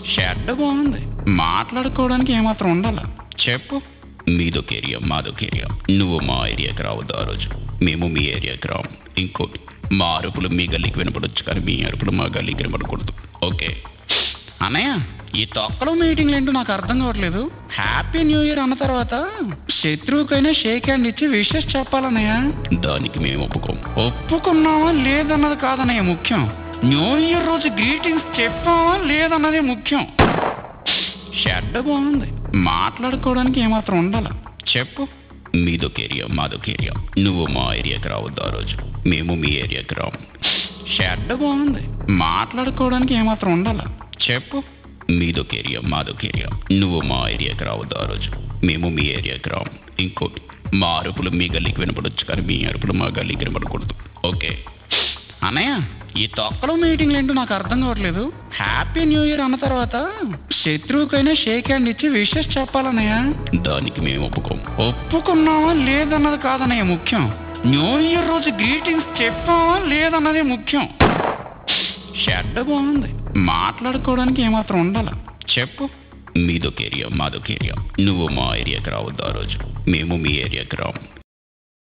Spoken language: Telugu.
షెడ్ బాగుంది మాట్లాడుకోవడానికి ఏమాత్రం ఉండాలా చెప్పు మీదొక ఏరియా మాదొక ఏరియా నువ్వు మా ఏరియాకి రావద్దు ఆ రోజు మేము మీ ఏరియాకి రాము ఇంకోటి మా అరుపులు మీ గల్లీకి వినపడొచ్చు కానీ మీ అరుపులు మా గల్లీకి వినపడకూడదు ఓకే అన్నయ్య ఈ తొక్కలో మీటింగ్లు ఏంటో నాకు అర్థం కావట్లేదు హ్యాపీ న్యూ ఇయర్ అన్న తర్వాత శత్రువుకైనా షేక్ హ్యాండ్ ఇచ్చి విషెస్ చెప్పాలన్నయ్య దానికి మేము ఒప్పుకోం ఒప్పుకున్నావా లేదన్నది కాదన్నయ్య ముఖ్యం న్యూ ఇయర్ రోజు గ్రీటింగ్స్ చెప్పావా లేదన్నది ముఖ్యం షెడ్ బాగుంది మాట్లాడుకోవడానికి ఏమాత్రం ఉండాలా చెప్పు మీదొక ఏరియా మాదొక ఏరియా నువ్వు మా ఏరియాకి రావద్దు ఆ రోజు మేము మీ ఏరియాకి రాము షెడ్ బాగుంది మాట్లాడుకోవడానికి ఏమాత్రం ఉండాలా చెప్పు మీదొక ఏరియా మాదొక ఏరియా నువ్వు మా ఏరియాకి రావద్దు ఆ రోజు మేము మీ ఏరియాకి రాము ఇంకోటి మా అరుపులు మీ గల్లీకి వినపడొచ్చు కానీ మీ అరుపులు మా గల్లీకి వినపడకూడదు ఓకే అన్నయ్య ఈ తొక్కలో మీటింగ్లు ఏంటో నాకు అర్థం కావట్లేదు హ్యాపీ న్యూ ఇయర్ అన్న తర్వాత శత్రువుకైనా షేక్ హ్యాండ్ ఇచ్చి విషెస్ చెప్పాలన్నయ్య దానికి మేము ఒప్పుకోం ఒప్పుకున్నావా లేదన్నది కాదన్నయ్య ముఖ్యం న్యూ ఇయర్ రోజు గ్రీటింగ్స్ చెప్పావా లేదన్నది ముఖ్యం షెడ్ బాగుంది మాట్లాడుకోవడానికి ఏమాత్రం ఉండాలా చెప్పు మీదొక ఏరియా మాదొక ఏరియా నువ్వు మా ఏరియాకి రావద్దు ఆ రోజు మేము మీ ఏరియాకి రాము